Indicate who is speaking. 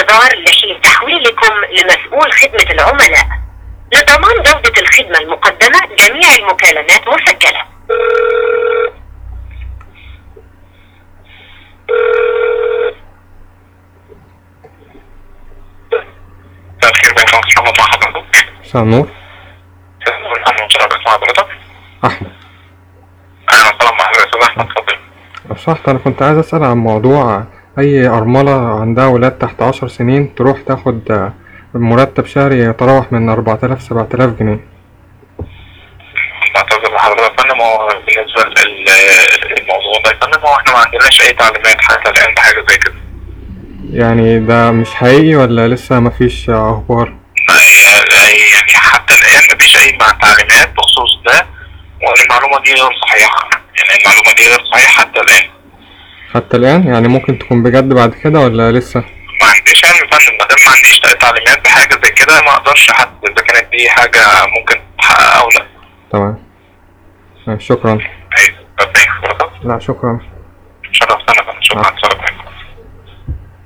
Speaker 1: الانتظار لحين تحويلكم لمسؤول خدمة العملاء لضمان جودة الخدمة المقدمة جميع المكالمات مسجلة
Speaker 2: مساء الخير بنك مصر محمد مع حضرتك
Speaker 3: مساء النور
Speaker 2: أهلا وسهلا بك مع حضرتك
Speaker 3: أحمد
Speaker 2: أهلا وسهلا مع حضرتك أستاذ أحمد اتفضل
Speaker 3: لو سمحت أنا كنت عايز أسأل عن موضوع أي أرملة عندها ولاد تحت عشر سنين تروح تاخد آه، مرتب شهري يتراوح من أربعة آلاف سبعة آلاف جنيه
Speaker 2: بعتذر لحضرتك يا فندم هو بالنسبة للموضوع ده يا فندم هو احنا ما عندناش أي تعليمات حتى الآن بحاجة زي كده
Speaker 3: يعني ده مش حقيقي ولا لسه مفيش آه، أخبار
Speaker 2: يعني حتى الآن مفيش أي مع تعليمات بخصوص ده والمعلومة دي غير صحيحة يعني المعلومة دي غير صحيحة حتى الآن
Speaker 3: حتى الآن يعني ممكن تكون بجد بعد كده ولا لسه
Speaker 2: ما عنديش علم يا فندم ما دام ما عنديش تعليمات بحاجة زي كده ما أقدرش حد إذا كانت دي حاجة ممكن تحقق أو لا
Speaker 3: تمام آه، شكرا
Speaker 2: أيوة ربنا يحفظك
Speaker 3: لا شكرا
Speaker 2: شرفتنا يا فندم. شكرا